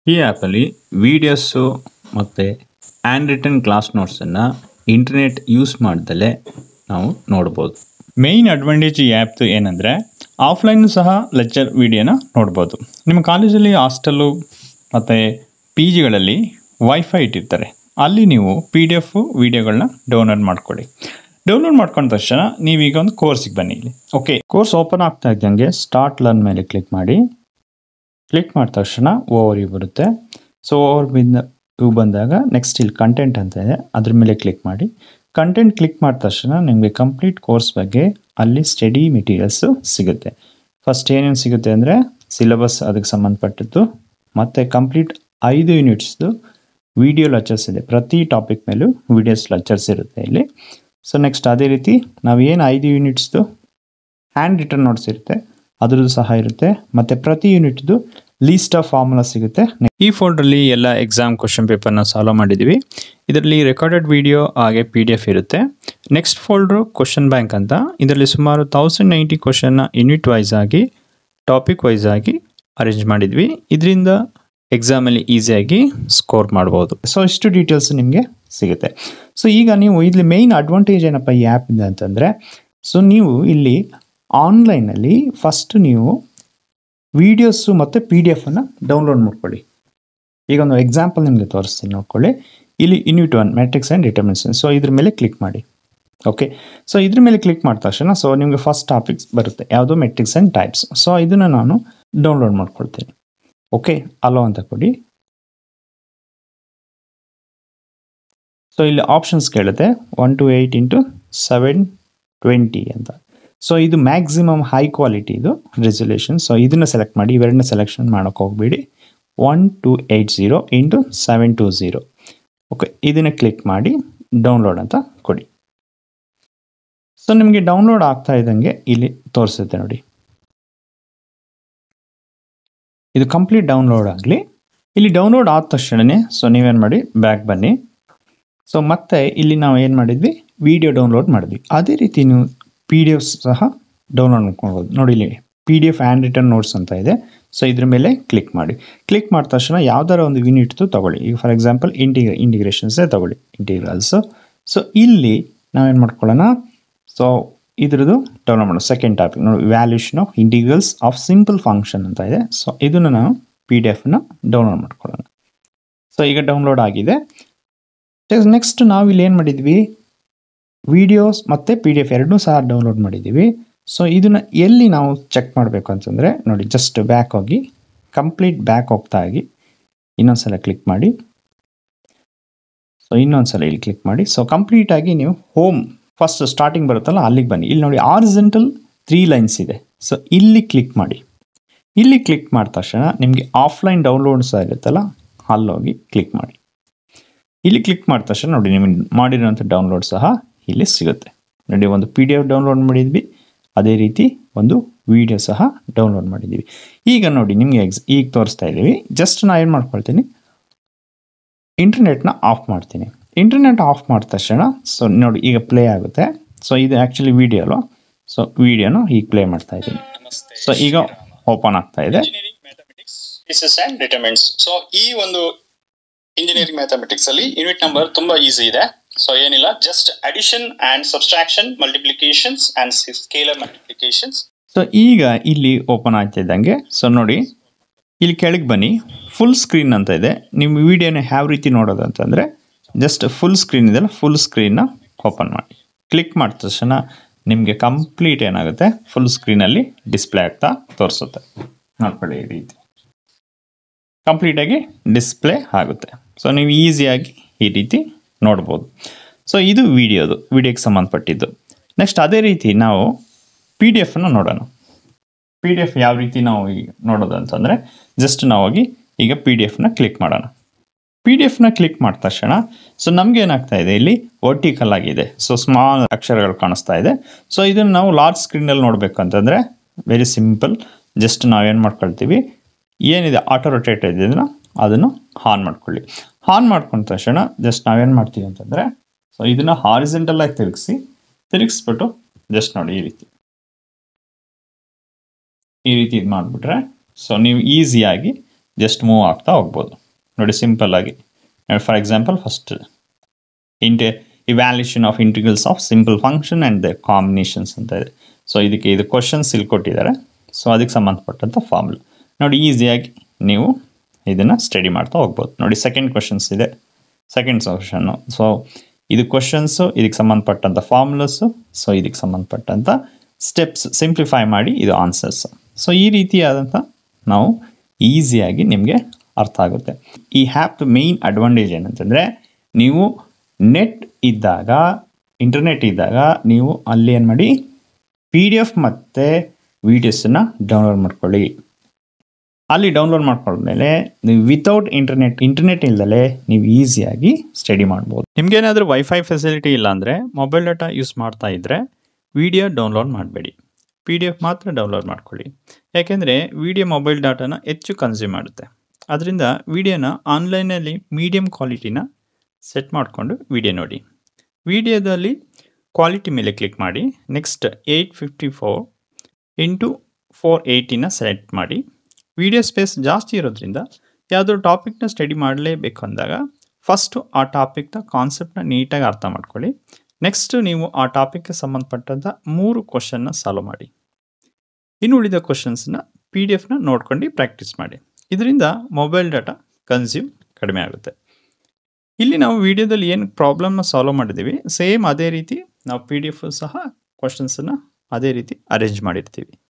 ಈ ಆ್ಯಪಲ್ಲಿ ವೀಡಿಯೋಸು ಮತ್ತು ಹ್ಯಾಂಡ್ ರಿಟನ್ ಕ್ಲಾಸ್ ನೋಟ್ಸನ್ನು ಇಂಟರ್ನೆಟ್ ಯೂಸ್ ಮಾಡ್ದಲೇ ನಾವು ನೋಡ್ಬೋದು ಮೇಯ್ನ್ ಅಡ್ವಾಂಟೇಜ್ ಈ ಆ್ಯಪ್ದು ಏನಂದರೆ ಆಫ್ಲೈನು ಸಹ ಲೆಕ್ಚರ್ ವಿಡಿಯೋನ ನೋಡ್ಬೋದು ನಿಮ್ಮ ಕಾಲೇಜಲ್ಲಿ ಹಾಸ್ಟೆಲ್ಲು ಮತ್ತು ಪಿ ಜಿಗಳಲ್ಲಿ ವೈಫೈ ಇಟ್ಟಿರ್ತಾರೆ ಅಲ್ಲಿ ನೀವು ಪಿ ಡಿ ಎಫ್ ವಿಡಿಯೋಗಳನ್ನ ಡೌನ್ಲೋಡ್ ಮಾಡ್ಕೊಳ್ಳಿ ಡೌನ್ಲೋಡ್ ಮಾಡ್ಕೊಂಡ ತಕ್ಷಣ ನೀವೀಗ ಒಂದು ಕೋರ್ಸಿಗೆ ಬನ್ನಿ ಇಲ್ಲಿ ಓಕೆ ಕೋರ್ಸ್ ಓಪನ್ ಆಗ್ತಾ ಇದ್ದಂಗೆ ಸ್ಟಾರ್ಟ್ ಲರ್ನ್ ಮೇಲೆ ಕ್ಲಿಕ್ ಮಾಡಿ ಕ್ಲಿಕ್ ಮಾಡಿದ ತಕ್ಷಣ ಓವರ್ ಯು ಬರುತ್ತೆ ಸೊ ಓವರ್ ಬಿಂದ ಇವು ಬಂದಾಗ ನೆಕ್ಸ್ಟ್ ಇಲ್ಲಿ ಕಂಟೆಂಟ್ ಅಂತ ಇದೆ ಅದ್ರ ಮೇಲೆ ಕ್ಲಿಕ್ ಮಾಡಿ ಕಂಟೆಂಟ್ ಕ್ಲಿಕ್ ಮಾಡಿದ ತಕ್ಷಣ ನಿಮಗೆ ಕಂಪ್ಲೀಟ್ ಕೋರ್ಸ್ ಬಗ್ಗೆ ಅಲ್ಲಿ ಸ್ಟಡಿ ಮೆಟೀರಿಯಲ್ಸು ಸಿಗುತ್ತೆ ಫಸ್ಟ್ ಏನೇನು ಸಿಗುತ್ತೆ ಅಂದರೆ ಸಿಲೆಬಸ್ ಅದಕ್ಕೆ ಸಂಬಂಧಪಟ್ಟದ್ದು ಮತ್ತು ಕಂಪ್ಲೀಟ್ ಐದು ಯೂನಿಟ್ಸ್ದು ವಿಡಿಯೋ ಲೆಕ್ಚರ್ಸ್ ಇದೆ ಪ್ರತಿ ಟಾಪಿಕ್ ಮೇಲೂ ವಿಡಿಯೋಸ್ ಲೆಕ್ಚರ್ಸ್ ಇರುತ್ತೆ ಇಲ್ಲಿ ಸೊ ನೆಕ್ಸ್ಟ್ ಅದೇ ರೀತಿ ನಾವು ಏನು ಐದು ಯೂನಿಟ್ಸ್ದು ಹ್ಯಾಂಡ್ ರಿಟರ್ನ್ ನೋಟ್ಸ್ ಇರುತ್ತೆ ಅದ್ರದ್ದು ಸಹ ಇರುತ್ತೆ ಮತ್ತು ಪ್ರತಿ ಯೂನಿಟ್ದು ಲೀಸ್ಟ್ ಆಫ್ ಫಾರ್ಮುಲಾ ಸಿಗುತ್ತೆ ಈ ಫೋಲ್ಡ್ರಲ್ಲಿ ಎಲ್ಲ ಎಕ್ಸಾಮ್ ಕ್ವಶನ್ ಪೇಪರ್ನ ಸಾಲ್ವ್ ಮಾಡಿದ್ದೀವಿ ಇದರಲ್ಲಿ ರೆಕಾರ್ಡೆಡ್ ವಿಡಿಯೋ ಹಾಗೆ ಪಿ ಡಿ ಎಫ್ ಇರುತ್ತೆ ನೆಕ್ಸ್ಟ್ ಫೋಲ್ಡ್ರು ಕ್ವಶನ್ ಬ್ಯಾಂಕ್ ಅಂತ ಇದರಲ್ಲಿ ಸುಮಾರು ತೌಸಂಡ್ ನೈಂಟಿ ಕ್ವಶನ್ನ ಯೂನಿಟ್ ವೈಸ್ ಆಗಿ ಟಾಪಿಕ್ ವೈಸ್ ಆಗಿ ಅರೇಂಜ್ ಮಾಡಿದ್ವಿ ಇದರಿಂದ ಎಕ್ಸಾಮಲ್ಲಿ ಈಸಿಯಾಗಿ ಸ್ಕೋರ್ ಮಾಡ್ಬೋದು ಸೊ ಇಷ್ಟು ಡೀಟೇಲ್ಸ್ ನಿಮಗೆ ಸಿಗುತ್ತೆ ಸೊ ಈಗ ನೀವು ಇಲ್ಲಿ ಮೇಯ್ನ್ ಅಡ್ವಾಂಟೇಜ್ ಏನಪ್ಪ ಈ ಆ್ಯಪಿಂದ ಅಂತಂದರೆ ಸೊ ನೀವು ಇಲ್ಲಿ ಆನ್ಲೈನಲ್ಲಿ ಫಸ್ಟ್ ನೀವು ವೀಡಿಯೋಸು ಮತ್ತು ಪಿ ಡಿ ಎಫನ್ನು ಡೌನ್ಲೋಡ್ ಮಾಡ್ಕೊಳ್ಳಿ ಈಗ ಒಂದು ಎಕ್ಸಾಂಪಲ್ ನಿಮಗೆ ತೋರಿಸ್ತೀನಿ ನೋಡ್ಕೊಳ್ಳಿ ಇಲ್ಲಿ unit one matrix and determination so ಇದ್ರ ಮೇಲೆ ಕ್ಲಿಕ್ ಮಾಡಿ ಓಕೆ ಸೊ ಇದ್ರ ಮೇಲೆ ಕ್ಲಿಕ್ ಮಾಡಿದ ತಕ್ಷಣ ಸೊ ನಿಮಗೆ ಫಸ್ಟ್ ಟಾಪಿಕ್ಸ್ ಬರುತ್ತೆ ಯಾವುದು ಮೆಟ್ರಿಕ್ಸ್ ಆ್ಯಂಡ್ ಟೈಪ್ಸ್ ಸೊ ಇದನ್ನು ನಾನು ಡೌನ್ಲೋಡ್ ಮಾಡ್ಕೊಳ್ತೀನಿ ಓಕೆ ಅಲೋ ಅಂತ ಕೊಡಿ ಸೊ ಇಲ್ಲಿ ಆಪ್ಷನ್ಸ್ ಕೇಳುತ್ತೆ one two eight into seven twenty ಅಂತ ಸೊ ಇದು ಮ್ಯಾಕ್ಸಿಮಮ್ ಹೈ ಕ್ವಾಲಿಟಿ ಇದು ರೆಸೊಲ್ಯೂಷನ್ ಸೊ ಇದನ್ನು ಸೆಲೆಕ್ಟ್ ಮಾಡಿ ಇವೆರಡನ್ನ ಸೆಲೆಕ್ಷನ್ ಮಾಡೋಕೆ ಹೋಗಬೇಡಿ one two eight zero into seven two zero okay ಇದನ್ನು ಕ್ಲಿಕ್ ಮಾಡಿ ಡೌನ್ಲೋಡ್ ಅಂತ ಕೊಡಿ ಸೊ ನಿಮಗೆ ಡೌನ್ಲೋಡ್ ಆಗ್ತಾ ಇದ್ದಂಗೆ ಇಲ್ಲಿ ತೋರಿಸುತ್ತೆ ನೋಡಿ ಇದು ಕಂಪ್ಲೀಟ್ ಡೌನ್ಲೋಡ್ ಆಗಲಿ ಇಲ್ಲಿ ಡೌನ್ಲೋಡ್ ಆದ ತಕ್ಷಣವೇ ಸೊ ನೀವೇನು ಮಾಡಿ ಬ್ಯಾಕ್ ಬನ್ನಿ ಸೊ ಮತ್ತೆ ಇಲ್ಲಿ ನಾವು ಏನು ಮಾಡಿದ್ವಿ ವಿಡಿಯೋ ಡೌನ್ಲೋಡ್ ಮಾಡಿದ್ವಿ ಅದೇ ರೀತಿ ನೀವು ಪಿ ಡಿ ಎಫ್ ಸಹ ಡೌನ್ಲೋಡ್ ಮಾಡ್ಕೊಳ್ಬೋದು ನೋಡಿ ಇಲ್ಲಿ P D F hand written notes ಅಂತ ಇದೆ ಸೊ ಇದ್ರ ಮೇಲೆ ಕ್ಲಿಕ್ ಮಾಡಿ ಕ್ಲಿಕ್ ಮಾಡಿದ ತಕ್ಷಣ ಯಾವ್ದಾರ ಒಂದು ಯೂನಿಟ್ದು ತಗೊಳ್ಳಿ ಈಗ ಫಾರ್ ಎಕ್ಸಾಂಪಲ್ ಇಂಟಿಗ್ರ ಇಂಟಿಗ್ರೇಷನ್ಸೇ ತಗೊಳ್ಳಿ ಇಂಟಿಗ್ರಲ್ಸು ಸೊ ಇಲ್ಲಿ ನಾವೇನು ಮಾಡ್ಕೊಳ್ಳೋಣ ಸೊ ಇದ್ರದ್ದು ಡೌನ್ಲೋಡ್ ಮಾಡೋಣ ಸೆಕೆಂಡ್ ಟಾಪಿಕ್ ನೋಡಿ evaluation of integrals of simple function ಅಂತ ಇದೆ ಸೊ ಇದನ್ನು ನಾವು ಪಿ ಡಿ ಎಫ್ನ ಡೌನ್ಲೋಡ್ ಮಾಡ್ಕೊಳ್ಳೋಣ ಸೊ ಈಗ ಡೌನ್ಲೋಡ್ ಆಗಿದೆ ನೆಕ್ಸ್ಟ್ ನಾವು ಇಲ್ಲಿ ಏನು ಮಾಡಿದ್ವಿ ವಿಡಿಯೋಸ್ ಮತ್ತು ಪಿ ಡಿ ಎಫ್ ಎರಡನ್ನೂ ಸಹ ಡೌನ್ಲೋಡ್ ಮಾಡಿದ್ದೀವಿ ಸೊ ಇದನ್ನು ಎಲ್ಲಿ ನಾವು ಚೆಕ್ ಮಾಡಬೇಕು ಅಂತಂದರೆ ನೋಡಿ ಜಸ್ಟ್ ಬ್ಯಾಕ್ ಹೋಗಿ ಕಂಪ್ಲೀಟ್ ಬ್ಯಾಕ್ ಹೋಗ್ತಾ ಆಗಿ ಇನ್ನೊಂದ್ಸಲ ಕ್ಲಿಕ್ ಮಾಡಿ ಸೊ ಇನ್ನೊಂದ್ಸಲ ಇಲ್ಲಿ ಕ್ಲಿಕ್ ಮಾಡಿ ಸೊ ಕಂಪ್ಲೀಟಾಗಿ ನೀವು ಹೋಮ್ ಫಸ್ಟ್ ಸ್ಟಾರ್ಟಿಂಗ್ ಬರುತ್ತಲ್ಲ ಅಲ್ಲಿಗೆ ಬನ್ನಿ ಇಲ್ಲಿ ನೋಡಿ ಆರಿಜೆಂಟಲ್ ತ್ರೀ ಲೈನ್ಸ್ ಇದೆ ಸೊ ಇಲ್ಲಿ ಕ್ಲಿಕ್ ಮಾಡಿ ಇಲ್ಲಿ ಕ್ಲಿಕ್ ಮಾಡಿದ ತಕ್ಷಣ ನಿಮಗೆ ಆಫ್ಲೈನ್ ಡೌನ್ಲೋಡ್ಸ್ ಇರುತ್ತಲ್ಲ ಅಲ್ಲೋಗಿ ಕ್ಲಿಕ್ ಮಾಡಿ ಇಲ್ಲಿ ಕ್ಲಿಕ್ ಮಾಡಿದ ತಕ್ಷಣ ನೋಡಿ ನಿಮಗೆ ಮಾಡಿರೋಂಥ ಡೌನ್ಲೋಡ್ ಸಹ ಇಲ್ಲಿ ಸಿಗುತ್ತೆ ನೋಡಿ ಒಂದು ಪಿ ಡಿ ಎಫ್ ಡೌನ್ಲೋಡ್ ಮಾಡಿದ್ವಿ ಅದೇ ರೀತಿ ಒಂದು ವಿಡಿಯೋ ಸಹ ಡೌನ್ಲೋಡ್ ಮಾಡಿದ್ದೀವಿ ಈಗ ನೋಡಿ ನಿಮಗೆ ಎಕ್ಸ್ ಈಗ ತೋರಿಸ್ತಾ ಇದ್ದೀವಿ ಜಸ್ಟ್ ನಾನು ಏನು ಮಾಡ್ಕೊಳ್ತೀನಿ ಇಂಟರ್ನೆಟ್ನ ಆಫ್ ಮಾಡ್ತೀನಿ ಇಂಟರ್ನೆಟ್ ಆಫ್ ಮಾಡಿದ ತಕ್ಷಣ ಸೊ ನೋಡಿ ಈಗ ಪ್ಲೇ ಆಗುತ್ತೆ ಸೊ ಇದು ಆ್ಯಕ್ಚುಲಿ ವಿಡಿಯೋ ಅಲ್ವಾ ಸೊ ವಿಡಿಯೋನ ಈಗ ಪ್ಲೇ ಮಾಡ್ತಾ ಇದ್ದೀನಿ ಸೊ ಈಗ ಓಪನ್ ಆಗ್ತಾ ಇದೆ engineering mathematics physics and determinants so ಈ ಒಂದು ಇಂಜಿನಿಯರಿಂಗ್ ಮ್ಯಾಥಮೆಟಿಕ್ಸ್ ಅಲ್ಲಿ ಯೂನಿಟ್ ನಂಬರ್ ತುಂಬಾ ಈಸಿ ಇದೆ ಸೊ ಏನಿಲ್ಲ just addition and subtraction multiplications and scalar multiplications so ಈಗ ಇಲ್ಲಿ ಓಪನ್ ಆಗ್ತಾ ಇದ್ದಂಗೆ ಸೊ ನೋಡಿ ಇಲ್ಲಿ ಕೆಳಗೆ ಬನ್ನಿ ಫುಲ್ ಸ್ಕ್ರೀನ್ ಅಂತ ಇದೆ ನಿಮ್ಮ ವಿಡಿಯೋನ ಯಾವ ರೀತಿ ನೋಡೋದು ಅಂತಂದರೆ ಜಸ್ಟ್ ಫುಲ್ ಸ್ಕ್ರೀನ್ ಇದೆಲ್ಲ ಫುಲ್ ಸ್ಕ್ರೀನ್ನ ಓಪನ್ ಮಾಡಿ ಕ್ಲಿಕ್ ಮಾಡಿದ ತಕ್ಷಣ ನಿಮಗೆ ಕಂಪ್ಲೀಟ್ ಏನಾಗುತ್ತೆ ಫುಲ್ ಸ್ಕ್ರೀನಲ್ಲಿ ಡಿಸ್ಪ್ಲೇ ಆಗ್ತಾ ತೋರಿಸುತ್ತೆ ನೋಡ್ಕೊಳ್ಳಿ ಈ ರೀತಿ ಕಂಪ್ಲೀಟಾಗಿ ಡಿಸ್ಪ್ಲೇ ಆಗುತ್ತೆ ಸೊ ನೀವು ಈಸಿಯಾಗಿ ಈ ರೀತಿ ನೋಡ್ಬೋದು ಸೊ ಇದು ವಿಡಿಯೋದು ವಿಡಿಯೋಗೆ ಸಂಬಂಧಪಟ್ಟಿದ್ದು ನೆಕ್ಸ್ಟ್ ಅದೇ ರೀತಿ ನಾವು ಪಿ ಡಿ ಎಫನ್ನು ನೋಡೋಣ ಪಿ ಡಿ ಎಫ್ ಯಾವ ರೀತಿ ನಾವು ಈಗ ನೋಡೋದು ಅಂತಂದರೆ ಜಸ್ಟ್ ನಾವು ಹೋಗಿ ಈಗ ಪಿ ಡಿ ಎಫ್ನ ಕ್ಲಿಕ್ ಮಾಡೋಣ ಪಿ ಡಿ ಎಫ್ನ ಕ್ಲಿಕ್ ಮಾಡಿದ ತಕ್ಷಣ ಸೊ ನಮ್ಗೆ ಏನಾಗ್ತಾ ಇದೆ ಇಲ್ಲಿ ವರ್ಟಿಕಲ್ ಆಗಿದೆ ಸೊ ಸ್ಮಾಲ್ ಅಕ್ಷರಗಳು ಕಾಣಿಸ್ತಾ ಇದೆ ಸೊ ಇದನ್ನು ನಾವು ಲಾರ್ಜ್ ಸ್ಕ್ರೀನಲ್ಲಿ ನೋಡಬೇಕು ಅಂತಂದರೆ ವೆರಿ ಸಿಂಪಲ್ ಜಸ್ಟ್ ನಾವೇನು ಮಾಡ್ಕೊಳ್ತೀವಿ ಏನಿದೆ ಆಟೋ ರೊಟೇಟ್ ಇದೆಯಲ್ಲ ಅದನ್ನು ಆನ್ ಮಾಡ್ಕೊಳ್ಳಿ ಆನ್ ಮಾಡ್ಕೊಂಡ ತಕ್ಷಣ ಜಸ್ಟ್ ನಾವೇನು ಮಾಡ್ತೀವಿ ಅಂತಂದರೆ ಸೊ ಇದನ್ನು ಹಾರಿಜೆಂಟಲ್ ಆಗಿ ತಿರುಗಿಸಿ ತಿರುಗಿಸ್ಬಿಟ್ಟು ಜಸ್ಟ್ ನೋಡಿ ಈ ರೀತಿ ಈ ರೀತಿ ಇದು ಮಾಡಿಬಿಟ್ರೆ ಸೊ ನೀವು ಈಸಿಯಾಗಿ ಜಸ್ಟ್ ಮೂವ್ ಆಗ್ತಾ ಹೋಗ್ಬೋದು ನೋಡಿ ಸಿಂಪಲ್ ಆಗಿ ಫಾರ್ ಎಕ್ಸಾಂಪಲ್ ಫಸ್ಟ್ ಇಂಟೆ evaluation of integrals of simple function and the combinations ಅಂತ ಇದೆ ಸೊ ಇದಕ್ಕೆ ಇದು ಕ್ವಶನ್ಸ್ ಇಲ್ಲಿ ಕೊಟ್ಟಿದ್ದಾರೆ ಸೊ ಅದಕ್ಕೆ ಸಂಬಂಧಪಟ್ಟಂಥ ಫಾರ್ಮುಲಾ ನೋಡಿ ಈಸಿಯಾಗಿ ನೀವು ಇದನ್ನು ಸ್ಟಡಿ ಮಾಡ್ತಾ ಹೋಗ್ಬೋದು ನೋಡಿ ಸೆಕೆಂಡ್ ಕ್ವಶನ್ಸ್ ಇದೆ ಸೆಕೆಂಡ್ ಸೊಲ್ಯೂಷನ್ನು ಸೊ ಇದು ಕ್ವಶನ್ಸು ಇದಕ್ಕೆ ಸಂಬಂಧಪಟ್ಟಂಥ ಫಾರ್ಮುಲಸ್ಸು ಸೊ ಇದಕ್ಕೆ ಸಂಬಂಧಪಟ್ಟಂಥ ಸ್ಟೆಪ್ಸ್ ಸಿಂಪ್ಲಿಫೈ ಮಾಡಿ ಇದು ಆನ್ಸರ್ಸ್ ಸೊ ಈ ರೀತಿಯಾದಂಥ ನಾವು ಈಸಿಯಾಗಿ ನಿಮಗೆ ಅರ್ಥ ಆಗುತ್ತೆ ಈ ಹ್ಯಾಪ್ ಮೇಯ್ನ್ ಅಡ್ವಾಂಟೇಜ್ ಏನಂತಂದರೆ ನೀವು ನೆಟ್ ಇದ್ದಾಗ ಇಂಟರ್ನೆಟ್ ಇದ್ದಾಗ ನೀವು ಅಲ್ಲಿ ಏನು ಮಾಡಿ ಪಿ ಡಿ ಎಫ್ ಮತ್ತು ವೀಡಿಯೋಸನ್ನು ಡೌನ್ಲೋಡ್ ಮಾಡ್ಕೊಳ್ಳಿ ಅಲ್ಲಿ ಡೌನ್ಲೋಡ್ ಮಾಡ್ಕೊಂಡ್ಮೇಲೆ ನೀವು ವಿತೌಟ್ ಇಂಟರ್ನೆಟ್ ಇಂಟರ್ನೆಟ್ ಇಲ್ದಲೆ ನೀವು ಈಸಿಯಾಗಿ ಸ್ಟಡಿ ಮಾಡ್ಬೋದು ನಿಮ್ಗೇನಾದರೂ ವೈಫೈ ಫೆಸಿಲಿಟಿ ಇಲ್ಲ ಅಂದರೆ ಮೊಬೈಲ್ ಡಾಟಾ ಯೂಸ್ ಮಾಡ್ತಾ ಇದ್ದರೆ ವಿಡಿಯೋ ಡೌನ್ಲೋಡ್ ಮಾಡಬೇಡಿ ಪಿ ಡಿ ಎಫ್ ಮಾತ್ರ ಡೌನ್ಲೋಡ್ ಮಾಡ್ಕೊಳ್ಳಿ ಯಾಕೆಂದರೆ ವಿಡಿಯೋ ಮೊಬೈಲ್ ಡಾಟಾನ ಹೆಚ್ಚು ಕನ್ಸ್ಯೂಮ್ ಮಾಡುತ್ತೆ ಅದರಿಂದ ವಿಡಿಯೋನ ಆನ್ಲೈನಲ್ಲಿ ಮೀಡಿಯಮ್ ಕ್ವಾಲಿಟಿನ ಸೆಟ್ ಮಾಡಿಕೊಂಡು ವಿಡಿಯೋ ನೋಡಿ ವಿಡಿಯೋದಲ್ಲಿ ಕ್ವಾಲಿಟಿ ಮೇಲೆ ಕ್ಲಿಕ್ ಮಾಡಿ next eight fifty four into four ಏಯ್ಟಿನ ಸೆಲೆಕ್ಟ್ ಮಾಡಿ ವಿಡಿಯೋ ಸ್ಪೇಸ್ ಜಾಸ್ತಿ ಇರೋದ್ರಿಂದ ಯಾವುದೋ ಟಾಪಿಕ್ನ ಸ್ಟಡಿ ಮಾಡಲೇಬೇಕು ಅಂದಾಗ ಫಸ್ಟು ಆ ಟಾಪಿಕ್ನ ಕಾನ್ಸೆಪ್ಟ್ನ ನೀಟಾಗಿ ಅರ್ಥ ಮಾಡ್ಕೊಳ್ಳಿ ನೆಕ್ಸ್ಟ್ ನೀವು ಆ ಟಾಪಿಕ್ಗೆ ಸಂಬಂಧಪಟ್ಟಂಥ ಮೂರು ಕ್ವಶನ್ನ ಸಾಲ್ವ್ ಮಾಡಿ ಇನ್ನು ಉಳಿದ ಕ್ವಶನ್ಸ್ನ ಪಿ ಡಿ ಎಫ್ನ ನೋಡ್ಕೊಂಡು ಪ್ರಾಕ್ಟೀಸ್ ಮಾಡಿ ಇದರಿಂದ ಮೊಬೈಲ್ ಡಾಟಾ ಕನ್ಸ್ಯೂಮ್ ಕಡಿಮೆ ಆಗುತ್ತೆ ಇಲ್ಲಿ ನಾವು ವಿಡಿಯೋದಲ್ಲಿ ಏನು ಪ್ರಾಬ್ಲಮ್ನ ಸಾಲ್ವ್ ಮಾಡಿದ್ದೀವಿ ಸೇಮ್ ಅದೇ ರೀತಿ ನಾವು ಪಿ ಡಿ ಎಫ್ ಸಹ ಕ್ವಶನ್ಸನ್ನು ಅದೇ ರೀತಿ ಅರೇಂಜ್ ಮಾಡಿರ್ತೀವಿ